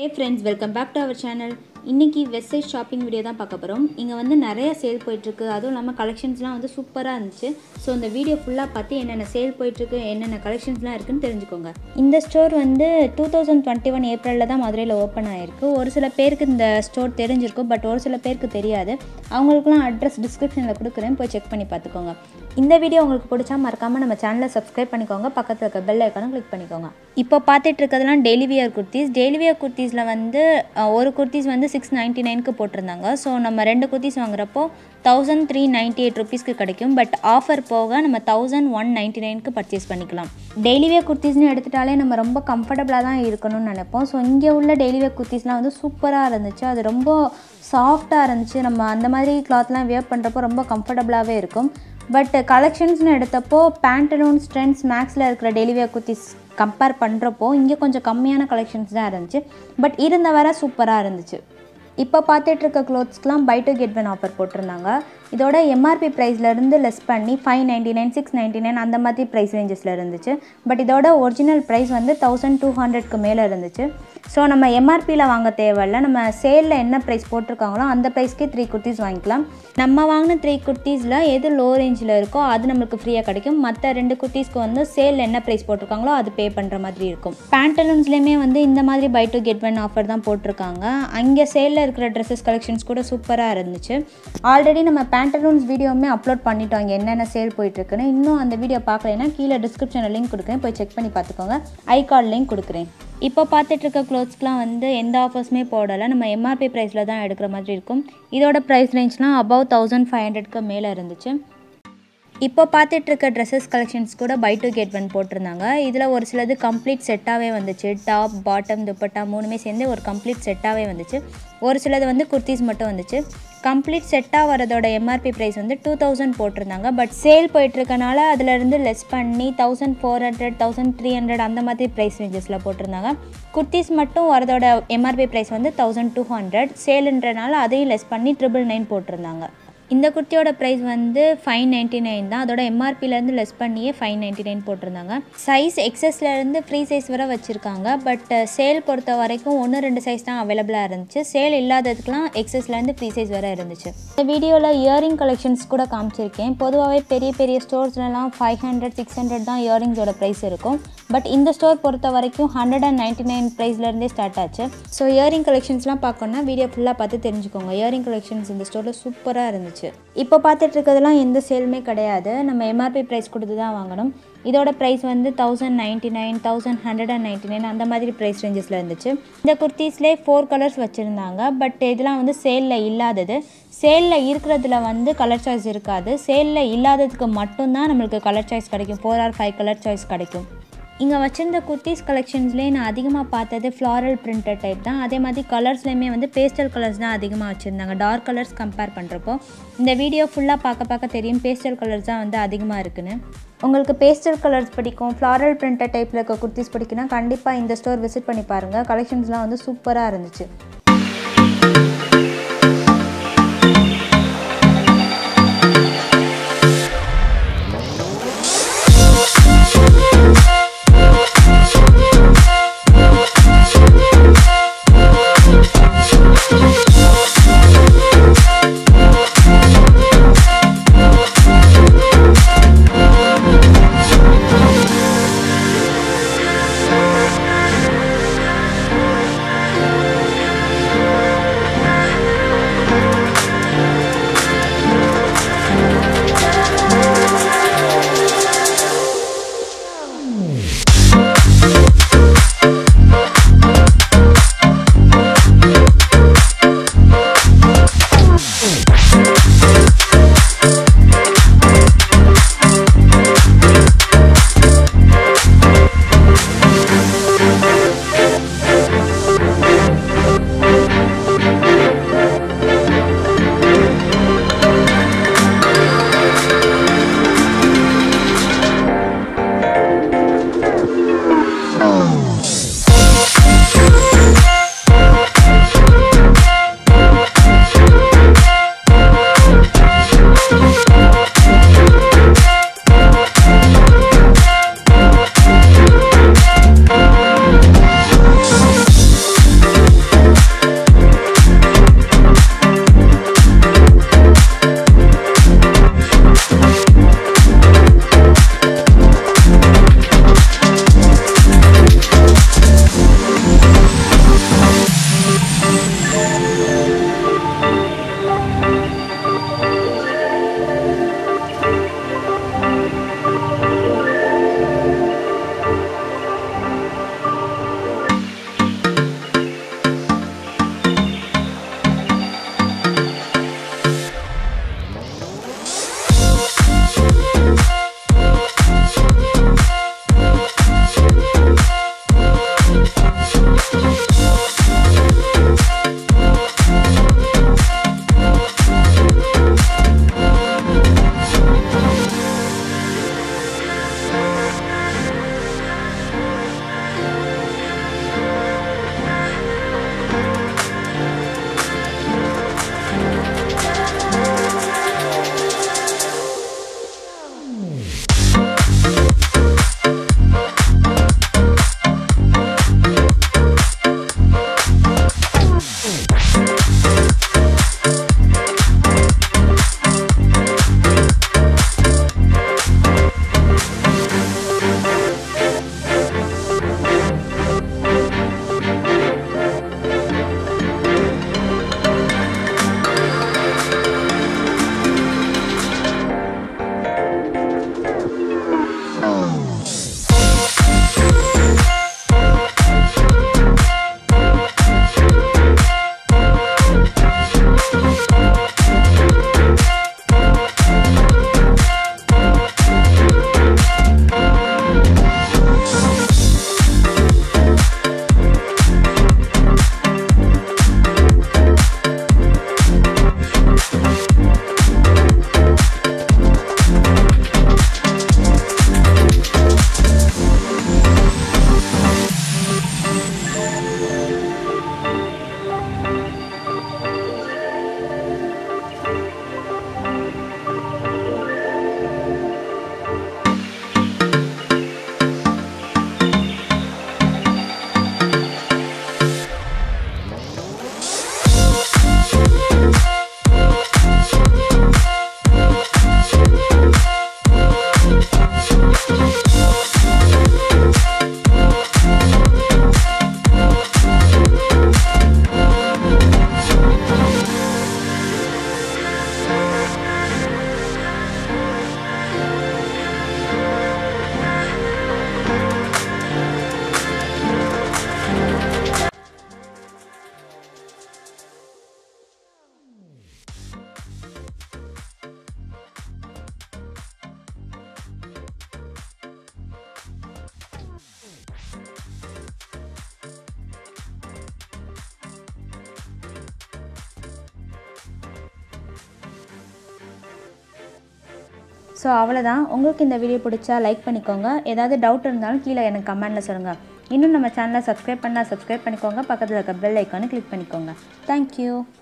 friends welcome back to our channel இன்றைக்கி Westside shopping video தான் பார்க்க போகிறோம் இங்கே வந்து நிறைய சேல் போயிட்டுருக்கு அதுவும் இல்லாமல் கலெக்ஷன்ஸ்லாம் வந்து சூப்பராக இருந்துச்சு ஸோ இந்த வீடியோ ஃபுல்லாக பார்த்து என்னென்ன சேல் போயிட்டுருக்கு என்னென்ன கலெக்ஷன்ஸ்லாம் இருக்குன்னு தெரிஞ்சுக்கோங்க இந்த ஸ்டோர் வந்து டூ தௌசண்ட் டுவெண்ட்டி ஒன் ஏப்ரலில் தான் மதுரையில் ஓப்பன் ஆயிருக்கு ஒரு சில பேருக்கு இந்த ஸ்டோர் தெரிஞ்சிருக்கும் பட் ஒரு சில பேருக்கு தெரியாது அவங்களுக்குலாம் அட்ரஸ் டிஸ்கிரிப்ஷனில் கொடுக்குறேன் போய் செக் பண்ணி பார்த்துக்கோங்க இந்த வீடியோ உங்களுக்கு பிடிச்சா மறக்காமல் நம்ம சேனலை சப்ஸ்கிரைப் பண்ணிக்கோங்க பக்கத்தில் இருக்க பெல் ஐக்கானும் கிளிக் பண்ணிக்கோங்க இப்போ பார்த்துட்டு இருக்கிறதுலாம் daily wear kurtis daily wear குர்த்திஸில் வந்து அஹ், ஒரு குர்த்திஸ் வந்து சிக்ஸ் நைன்ட்டி நைனுக்கு போட்டிருந்தாங்க ஸோ நம்ம ரெண்டு குர்த்திஸ் வாங்குறப்போ தௌசண்ட் த்ரீ நைன்ட்டி எயிட் ருபீஸ்க்கு கிடைக்கும் பட் ஆஃபர் போக நம்ம தௌசண்ட் ஒன் நைன்ட்டி நைனுக்கு பர்ச்சேஸ் பண்ணிக்கலாம் டெய்லி வியர் குர்த்திஸ்னு எடுத்துட்டாலே நம்ம ரொம்ப கம்ஃபர்டபுளாக தான் இருக்கணும்னு நினைப்போம் ஸோ இங்கே உள்ள டெய்லி வியர் குர்த்திஸ்லாம் வந்து சூப்பராக இருந்துச்சு அது ரொம்ப சாஃப்டாக இருந்துச்சு நம்ம அந்த மாதிரி கிளாத்லாம் வியர் பண்ணுறப்போ ரொம்ப கம்ஃபர்டபுளாகவே இருக்கும் பட் கலெக்ஷன்ஸ்னு எடுத்தப்போ பேண்டலூன் ஸ்ட்ரென்ஸ் மேக்ஸில் இருக்கிற டெலிவியர் குர்த்திஸ் கம்பேர் பண்ணுறப்போ இங்கே கொஞ்சம் கம்மியான கலெக்ஷன்ஸ் தான் இருந்துச்சு பட் இருந்த வர சூப்பராக இருந்துச்சு இப்போ பார்த்துட்டு இருக்க க்ளோத்ஸ்க்குலாம் buy two get one offer போட்டிருந்தாங்க இதோட எம்ஆர்பி ப்ரைஸ்லேருந்து லெஸ் பண்ணி five ninety nine six ninety nine அந்த மாதிரி ப்ரைஸ் ரேஞ்சஸில் இருந்துச்சு பட் இதோட ஒரிஜினல் ப்ரைஸ் வந்து தௌசண்ட் டூ ஹண்ட்ரட்க்கு மேலே இருந்துச்சு ஸோ நம்ம எம்ஆர்பியில் வாங்க தேவையில்ல நம்ம சேலில் என்ன ப்ரைஸ் போட்டிருக்காங்களோ அந்த ப்ரைஸ்க்கே த்ரீ குர்த்திஸ் வாங்கிக்கலாம் நம்ம வாங்கின த்ரீ குர்த்திஸில் எது லோ ரேஞ்சில் இருக்கோ அது நம்மளுக்கு ஃப்ரீயாக கிடைக்கும் மற்ற ரெண்டு குர்த்திஸ்க்கு வந்து சேலில் என்ன ப்ரைஸ் போட்டிருக்காங்களோ அது பே பண்ணுற மாதிரி இருக்கும் பேண்டலூன்ஸ்லேயுமே வந்து இந்த மாதிரி buy two get one offer தான் போட்டிருக்காங்க அங்கே சேலில் இருக்கிற ட்ரெஸ்ஸஸ் கலெக்ஷன்ஸ் கூட சூப்பராக இருந்துச்சு ஆல்ரெடி நம்ம பேண்டலூன்ஸ் வீடியோவுமே அப்லோட் பண்ணிட்டோம் அங்கே என்னென்ன சேல் போயிட்டுருக்குன்னு இன்னும் அந்த வீடியோ பார்க்கலைன்னா கீழே டிஸ்கிரிப்ஷனில் லிங்க் கொடுக்குறேன் போய் செக் பண்ணி பார்த்துக்கோங்க ஐ கார்டு லிங்க் கொடுக்குறேன் இப்போ பார்த்துட்டு இருக்க க்ளோத்ஸ்க்குலாம் வந்து எந்த ஆஃபர்ஸுமே போடலை நம்ம எம்ஆர்பி ப்ரைஸில் தான் எடுக்கிற மாதிரி இருக்கும் இதோட ப்ரைஸ் ரேஞ்ச்லாம் அபவ் தௌசண்ட் ஃபைவ் ஹண்ட்ரட்க்கு மேலே இருந்துச்சு இப்போ பார்த்துட்டு இருக்க ட்ரெஸ்ஸஸ் கலெக்ஷன்ஸ் கூட பை டு கெட் ஒன் போட்டிருந்தாங்க இதில் ஒரு சிலது கம்ப்ளீட் செட்டாகவே வந்துச்சு டாப் பாட்டம் துப்பட்டா மூணுமே சேர்ந்து ஒரு கம்ப்ளீட் செட்டாகவே வந்துச்சு ஒரு சிலது வந்து குர்த்திஸ் மட்டும் வந்துச்சு கம்ப்ளீட் செட்டாக வரதோட எம்ஆர்பி ப்ரைஸ் வந்து டூ தௌசண்ட் போட்டிருந்தாங்க பட் சேல் போயிட்டுருக்கனால அதிலேருந்து லெஸ் பண்ணி thousand four hundred thousand three hundred அந்த மாதிரி ப்ரைஸ் ரேஞ்சஸில் போட்டிருந்தாங்க குர்த்திஸ் மட்டும் வரதோட எம்ஆர்பி ப்ரைஸ் வந்து தௌசண்ட் டூ ஹண்ட்ரட் சேலுன்றனால அதையும் லெஸ் பண்ணி ட்ரிபிள் நைன் போட்டிருந்தாங்க இந்த குர்த்தியோட ப்ரைஸ் வந்து ஃபைவ் நைன்ட்டி நைன் தான் அதோட எம்ஆர்பிலேருந்து லெஸ் பண்ணியே ஃபைவ் நைன்ட்டி நைன் போட்டிருந்தாங்க சைஸ் எக்ஸஸ்லேருந்து ஃப்ரீ சைஸ் வரை வச்சுருக்காங்க பட் சேல் பொறுத்த வரைக்கும் ஒன்று ரெண்டு சைஸ் தான் அவைலபிளாக இருந்துச்சு சேல் இல்லாததுக்கெலாம் எக்ஸஸ்லேருந்து ஃப்ரீ சைஸ் வரை இருந்துச்சு இந்த வீடியோவில் இயரிங் கலெக்ஷன்ஸ் கூட காமிச்சிருக்கேன் பொதுவாகவே பெரிய பெரிய ஸ்டோர்ஸ்லலாம் ஃபைவ் ஹண்ட்ரட் சிக்ஸ் ஹண்ட்ரட் தான் இயரிங்ஸோட ப்ரைஸ் இருக்கும் பட் இந்த ஸ்டோர் பொறுத்த வரைக்கும் ஹண்ட்ரட் அண்ட் நைன்ட்டி நைன் ப்ரைஸ்லேருந்தே ஸ்டார்ட் ஆச்சு ஸோ இயரிங் கலெக்ஷன்ஸ்லாம் பார்க்கணுன்னா வீடியோ ஃபுல்லாக பார்த்து தெரிஞ்சுக்கோங்க இயரிங் கலெக்ஷன்ஸ் இந்த ஸ்டோரில் சூப்பராக இருந்துச்சு இப்போ பார்த்துட்டு இருக்கிறதுலாம் எந்த சேலுமே கிடையாது நம்ம எம்ஆர்பி ப்ரைஸ் கொடுத்து தான் வாங்கணும் இதோட ப்ரைஸ் வந்து thousand ninety nine thousand hundred and ninety nine அந்த மாதிரி ப்ரைஸ் ரேஞ்சஸில் இருந்துச்சு இந்த குர்த்திஸ்லேயே ஃபோர் கலர்ஸ் வச்சுருந்தாங்க பட் இதெல்லாம் வந்து சேலில் இல்லாதது சேலில் இருக்கிறதுல வந்து கலர் சாய்ஸ் இருக்காது சேலில் இல்லாததுக்கு மட்டும்தான் நம்மளுக்கு கலர் சாய்ஸ் கிடைக்கும் four or five colour choice கிடைக்கும் இங்கே வச்சிருந்த குர்த்திஸ் கலெக்ஷன்ஸ்லேயே நான் அதிகமாக பார்த்தது ஃப்ளாரல் பிரிண்டட் டைப் தான் அதே மாதிரி கலர்ஸ்லேயுமே வந்து பேஸ்டல் கலர்ஸ் தான் அதிகமாக வச்சுருந்தாங்க டார்க் கலர்ஸ் கம்பேர் பண்ணுறப்போ இந்த வீடியோ ஃபுல்லாக பார்க்க பார்க்க தெரியும் பேஸ்டல் கலர்ஸ் தான் வந்து அதிகமாக இருக்குன்னு உங்களுக்கு பேஸ்டல் கலர்ஸ் பிடிக்கும் ஃப்ளாரல் பிரிண்டட் டைப்பில் இருக்க குர்த்திஸ் பிடிக்குன்னா கண்டிப்பாக இந்த ஸ்டோர் விசிட் பண்ணி பாருங்கள் கலெக்ஷன்ஸ்லாம் வந்து சூப்பராக இருந்துச்சு ஸோ அவ்வளோதான் உங்களுக்கு இந்த வீடியோ பிடிச்சா லைக் பண்ணிக்கோங்க ஏதாவது டவுட் இருந்தாலும் கீழே எனக்கு கமெண்ட்டில் சொல்லுங்கள் இன்னும் நம்ம சேனலை சப்ஸ்கிரைப் பண்ணால் சப்ஸ்கிரைப் பண்ணிக்கோங்க பக்கத்தில் இருக்க பெல் ஐக்கானை கிளிக் பண்ணிக்கோங்க தேங்க்யூ